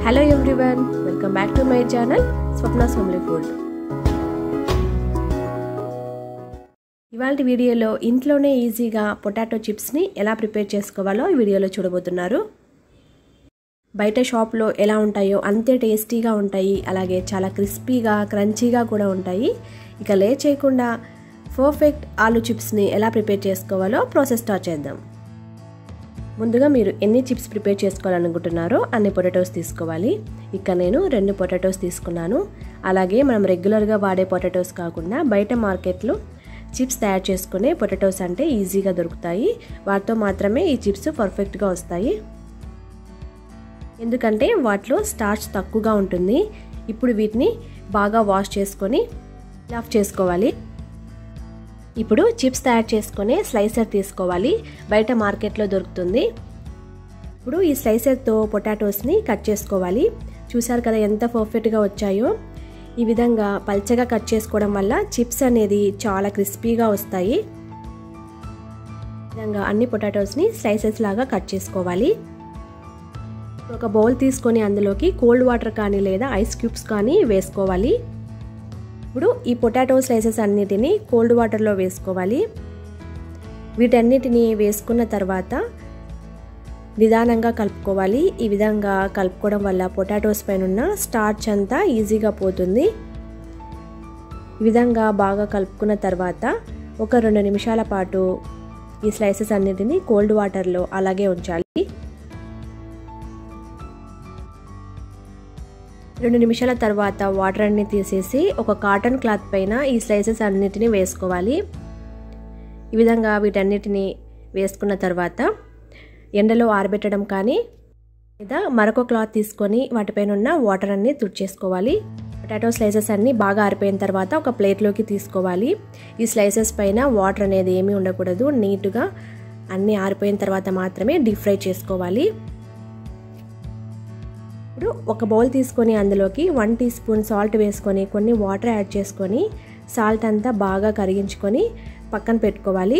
hello everyone welcome back to my channel Swapna homely food ఇవాళ వీడియోలో ఇంట్లోనే ఈజీగా పొటాటో చిప్స్ని ఎలా ప్రిపేర్ చేసుకోవాలో ఈ వీడియోలో చూడబోతున్నారు బయట షాప్లో ఎలా ఉంటాయో అంతే టేస్టీగా ఉంటాయి అలాగే చాలా క్రిస్పీగా క్రంచీగా కూడా ఉంటాయి ఇక లే చేయకుండా పర్ఫెక్ట్ ఆలు చిప్స్ని ఎలా ప్రిపేర్ చేసుకోవాలో ప్రాసెస్ స్టార్ట్ చేద్దాం ముందుగా మీరు ఎన్ని చిప్స్ ప్రిపేర్ చేసుకోవాలనుకుంటున్నారో అన్ని పొటాటోస్ తీసుకోవాలి ఇక నేను రెండు పొటాటోస్ తీసుకున్నాను అలాగే మనం రెగ్యులర్గా వాడే పొటాటోస్ కాకుండా బయట మార్కెట్లో చిప్స్ తయారు చేసుకునే పొటాటోస్ అంటే ఈజీగా దొరుకుతాయి వాటితో మాత్రమే ఈ చిప్స్ పర్ఫెక్ట్గా వస్తాయి ఎందుకంటే వాటిలో స్టార్చ్ తక్కువగా ఉంటుంది ఇప్పుడు వీటిని బాగా వాష్ చేసుకొని ఆఫ్ చేసుకోవాలి ఇప్పుడు చిప్స్ తయారు చేసుకొని స్లైసర్ తీసుకోవాలి బయట మార్కెట్లో దొరుకుతుంది ఇప్పుడు ఈ స్లైసర్తో పొటాటోస్ని కట్ చేసుకోవాలి చూసారు కదా ఎంత పర్ఫెక్ట్గా వచ్చాయో ఈ విధంగా పల్చగా కట్ చేసుకోవడం వల్ల చిప్స్ అనేది చాలా క్రిస్పీగా వస్తాయి విధంగా అన్ని పొటాటోస్ని స్లైసెస్ లాగా కట్ చేసుకోవాలి ఒక బౌల్ తీసుకొని అందులోకి కోల్డ్ వాటర్ కానీ లేదా ఐస్ క్యూబ్స్ కానీ వేసుకోవాలి ఇప్పుడు ఈ పొటాటో స్లైసెస్ అన్నిటిని కోల్డ్ వాటర్లో వేసుకోవాలి వీటన్నిటిని వేసుకున్న తర్వాత నిదానంగా కలుపుకోవాలి ఈ విధంగా కలుపుకోవడం వల్ల పొటాటోస్ పైన ఉన్న స్టార్చ్ అంతా ఈజీగా పోతుంది ఈ విధంగా బాగా కలుపుకున్న తర్వాత ఒక రెండు నిమిషాల పాటు ఈ స్లైసెస్ అన్నిటిని కోల్డ్ వాటర్లో అలాగే ఉంచాలి రెండు నిమిషాల తర్వాత వాటర్ అన్ని తీసేసి ఒక కాటన్ క్లాత్ పైన ఈ స్లైసెస్ అన్నిటిని వేసుకోవాలి ఈ విధంగా వీటన్నిటిని వేసుకున్న తర్వాత ఎండలో ఆరబెట్టడం కానీ లేదా మరొక క్లాత్ తీసుకొని వాటిపైన ఉన్న వాటర్ అన్ని తుడిచేసుకోవాలి పొటాటో స్లైసెస్ అన్నీ బాగా ఆరిపోయిన తర్వాత ఒక ప్లేట్లోకి తీసుకోవాలి ఈ స్లైసెస్ పైన వాటర్ అనేది ఏమీ ఉండకూడదు నీట్గా అన్నీ ఆరిపోయిన తర్వాత మాత్రమే డీప్ ఫ్రై చేసుకోవాలి ఇప్పుడు ఒక బౌల్ తీసుకొని అందులోకి వన్ టీ స్పూన్ సాల్ట్ వేసుకొని కొన్ని వాటర్ యాడ్ చేసుకొని సాల్ట్ అంతా బాగా కరిగించుకొని పక్కన పెట్టుకోవాలి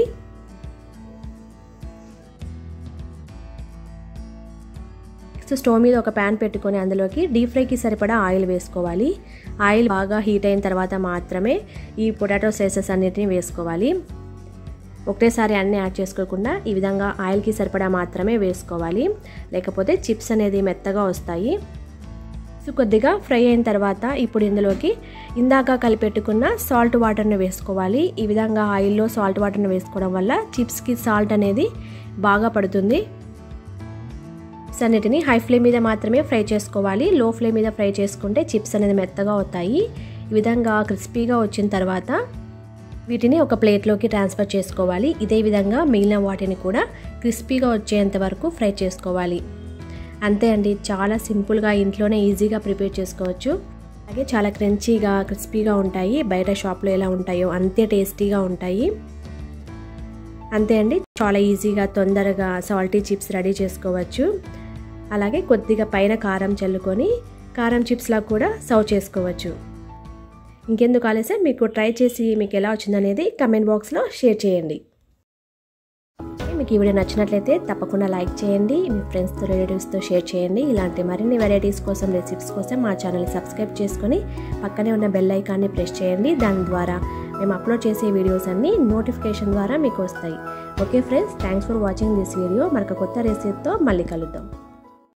నెక్స్ట్ స్టవ్ మీద ఒక ప్యాన్ పెట్టుకొని అందులోకి డీప్ ఫ్రైకి సరిపడా ఆయిల్ వేసుకోవాలి ఆయిల్ బాగా హీట్ అయిన తర్వాత మాత్రమే ఈ పొటాటో స్లైసెస్ అన్నిటిని వేసుకోవాలి ఒకటేసారి అన్నీ యాడ్ చేసుకోకుండా ఈ విధంగా ఆయిల్కి సరిపడా మాత్రమే వేసుకోవాలి లేకపోతే చిప్స్ అనేది మెత్తగా వస్తాయి కొద్దిగా ఫ్రై అయిన తర్వాత ఇప్పుడు ఇందులోకి ఇందాక కలిపెట్టుకున్న సాల్ట్ వాటర్ని వేసుకోవాలి ఈ విధంగా ఆయిల్లో సాల్ట్ వాటర్ని వేసుకోవడం వల్ల చిప్స్కి సాల్ట్ అనేది బాగా పడుతుంది చిప్స్ అన్నిటిని హై ఫ్లేమ్ మీద మాత్రమే ఫ్రై చేసుకోవాలి లో ఫ్లేమ్ మీద ఫ్రై చేసుకుంటే చిప్స్ అనేది మెత్తగా అవుతాయి ఈ విధంగా క్రిస్పీగా వచ్చిన తర్వాత వీటిని ఒక ప్లేట్లోకి ట్రాన్స్ఫర్ చేసుకోవాలి ఇదే విధంగా మిగిలిన వాటిని కూడా క్రిస్పీగా వచ్చేంత వరకు ఫ్రై చేసుకోవాలి అంతే అండి చాలా సింపుల్గా ఇంట్లోనే ఈజీగా ప్రిపేర్ చేసుకోవచ్చు అలాగే చాలా క్రంచీగా క్రిస్పీగా ఉంటాయి బయట షాప్లో ఎలా ఉంటాయో అంతే టేస్టీగా ఉంటాయి అంతే అండి చాలా ఈజీగా తొందరగా సాల్టీ చిప్స్ రెడీ చేసుకోవచ్చు అలాగే కొద్దిగా పైన కారం చల్లుకొని కారం చిప్స్లా కూడా సర్వ్ చేసుకోవచ్చు ఇంకెందుకు ఆలస్యం మీకు ట్రై చేసి మీకు ఎలా వచ్చిందనేది కమెంట్ బాక్స్లో షేర్ చేయండి మీకు ఈ వీడియో నచ్చినట్లయితే తప్పకుండా లైక్ చేయండి మీ ఫ్రెండ్స్తో రిలేటివ్స్తో షేర్ చేయండి ఇలాంటి మరిన్ని వెరైటీస్ కోసం రెసిపీస్ కోసం మా ఛానల్ని సబ్స్క్రైబ్ చేసుకొని పక్కనే ఉన్న బెల్ ఐకాన్ని ప్రెస్ చేయండి దాని ద్వారా మేము అప్లోడ్ చేసే వీడియోస్ అన్నీ నోటిఫికేషన్ ద్వారా మీకు వస్తాయి okay friends thanks for watching this video మరొక కొత్త రెసిపీతో మళ్ళీ కలుద్దాం